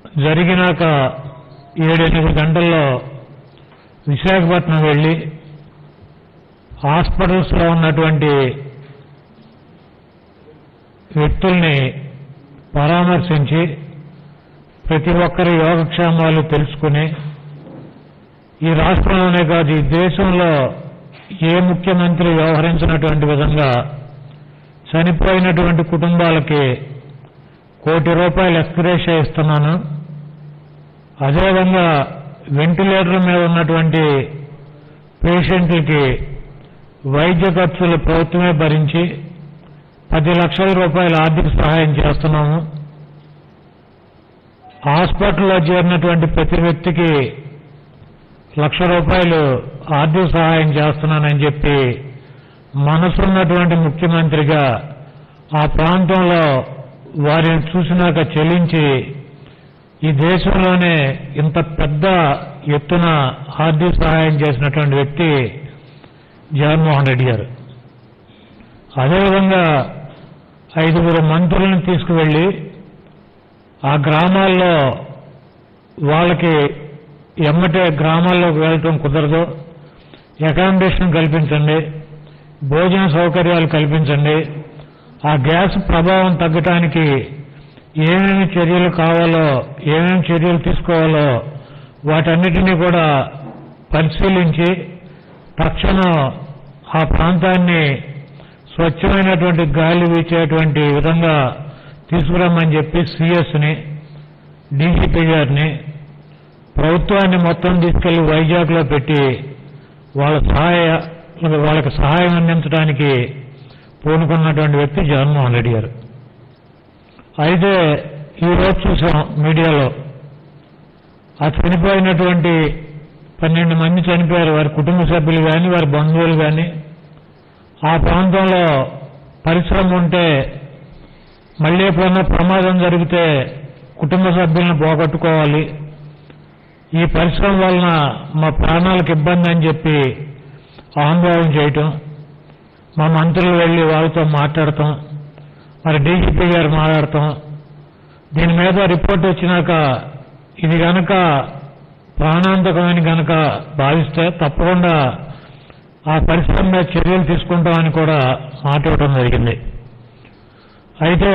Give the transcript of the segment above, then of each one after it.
జరిగినాక ఏడెనిమిది గంటల్లో విశాఖపట్నం వెళ్ళి హాస్పిటల్స్లో ఉన్నటువంటి వ్యక్తుల్ని పరామర్శించి ప్రతి ఒక్కరి యోగక్షేమాలు తెలుసుకుని ఈ రాష్ట్రంలోనే కాదు ఈ దేశంలో ఏ ముఖ్యమంత్రి వ్యవహరించినటువంటి విధంగా చనిపోయినటువంటి కుటుంబాలకి కోటి రూపాయలు ఎక్స్గ్రేషియా ఇస్తున్నాను అదేవిధంగా వెంటిలేటర్ మీద ఉన్నటువంటి పేషెంట్లకి వైద్య ఖర్చులు ప్రభుత్వమే భరించి పది లక్షల రూపాయల ఆర్థిక సహాయం చేస్తున్నాము హాస్పిటల్లో చేరినటువంటి ప్రతి వ్యక్తికి లక్ష రూపాయలు ఆర్థిక సహాయం చేస్తున్నానని చెప్పి మనసున్నటువంటి ముఖ్యమంత్రిగా ఆ ప్రాంతంలో వారిని చూసినాక చెల్లించి ఈ దేశంలోనే ఇంత పెద్ద ఎత్తున ఆర్థిక సహాయం చేసినటువంటి వ్యక్తి జగన్మోహన్ రెడ్డి గారు అదేవిధంగా ఐదుగురు మంత్రులను తీసుకువెళ్ళి ఆ గ్రామాల్లో వాళ్ళకి ఎమ్మటే గ్రామాల్లోకి వెళ్ళటం కుదరదు అకామిడేషన్ కల్పించండి భోజన సౌకర్యాలు కల్పించండి ఆ గ్యాస్ ప్రభావం తగ్గటానికి ఏమేమి చర్యలు కావాలో ఏమేమి చర్యలు తీసుకోవాలో వాటన్నిటినీ కూడా పరిశీలించి తక్షణం ఆ ప్రాంతాన్ని స్వచ్ఛమైనటువంటి గాలి వీచేటువంటి విధంగా తీసుకురమ్మని చెప్పి సిఎస్ని డీజీపీ గారిని ప్రభుత్వాన్ని మొత్తం తీసుకెళ్లి వైజాగ్లో పెట్టి వాళ్ళ సహాయ వాళ్ళకి సహాయం అందించడానికి పూనుకున్నటువంటి వ్యక్తి జగన్మోహన్ రెడ్డి గారు అయితే ఈరోజు చూసాం మీడియాలో ఆ చనిపోయినటువంటి పన్నెండు మంది చనిపోయారు వారి కుటుంబ సభ్యులు కానీ వారి బంధువులు కానీ ఆ ప్రాంతంలో పరిశ్రమ ఉంటే మళ్ళీ ఎప్పుడన్నా ప్రమాదం జరిగితే కుటుంబ సభ్యులను పోగొట్టుకోవాలి ఈ పరిశ్రమ వలన మా ప్రాణాలకు ఇబ్బంది అని చెప్పి ఆందోళన చేయటం మా మంత్రులు వెళ్ళి వాళ్ళతో మాట్లాడటం మరి డీజీపీ గారు మాట్లాడటం దీని మీద రిపోర్ట్ వచ్చినాక ఇది గనక ప్రాణాంతకమని గనక భావిస్తే తప్పకుండా ఆ పరిశ్రమ మీద చర్యలు తీసుకుంటామని కూడా మాట ఇవ్వడం జరిగింది అయితే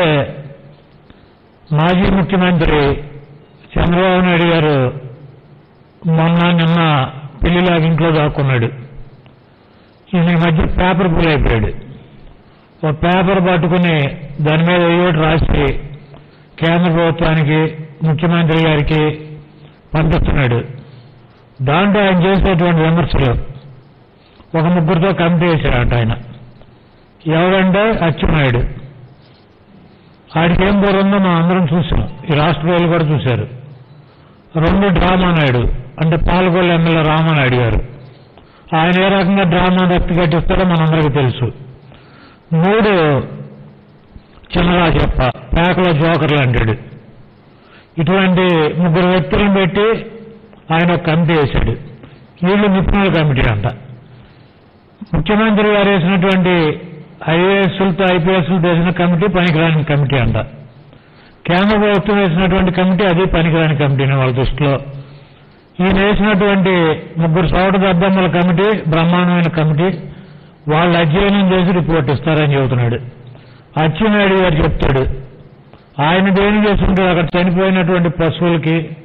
మాజీ ముఖ్యమంత్రి చంద్రబాబు నాయుడు గారు మొన్న నిన్న పెళ్లిలాగా ఇంట్లో దాక్కున్నాడు ఈయన ఈ మధ్య పేపర్ పుల్ అయిపోయాడు ఒక పేపర్ పట్టుకుని దాని మీద ఏయోటి రాసి కేంద్ర ప్రభుత్వానికి ముఖ్యమంత్రి గారికి పంపిస్తున్నాడు దాంట్లో ఆయన చేసేటువంటి విమర్శలు ఒక ముగ్గురితో కమిటీ వేశారట ఆయన ఎవరంటే అచ్చెన్నాయుడు ఆడికి ఏం పూర్వందో మనం అందరం చూసాం ఈ రాష్ట్ర ప్రజలు కూడా చూశారు రెండు డ్రామా నాయుడు అంటే పాలకొల్లు ఎమ్మెల్యే రామానాయుడు గారు ఆయన ఏ రకంగా డ్రామా రక్తి కట్టిస్తారో మనందరికీ తెలుసు మూడు చిన్నరాజప్ప పేకల జోకర్లు అంటాడు ఇటువంటి ముగ్గురు వ్యక్తులను పెట్టి ఆయన ఒక కమిటీ వేశాడు వీళ్ళు నిపుణుల కమిటీ అంట ముఖ్యమంత్రి గారు వేసినటువంటి ఐఏఎస్లతో ఐపీఎస్లతో వేసిన కమిటీ పనికిరాని కమిటీ అంట కేంద్ర ప్రభుత్వం వేసినటువంటి కమిటీ అది పనికిరాని కమిటీని వాళ్ళ దృష్టిలో ఈయన వేసినటువంటి ముగ్గురు సోట దద్దమ్మల కమిటీ బ్రహ్మాండమైన కమిటీ వాళ్ళు అధ్యయనం చేసి రిపోర్ట్ ఇస్తారని చెబుతున్నాడు అచ్చెన్నాయుడు గారు చెప్తాడు ఆయన దేని చేస్తుంటాడు అక్కడ చనిపోయినటువంటి పశువులకి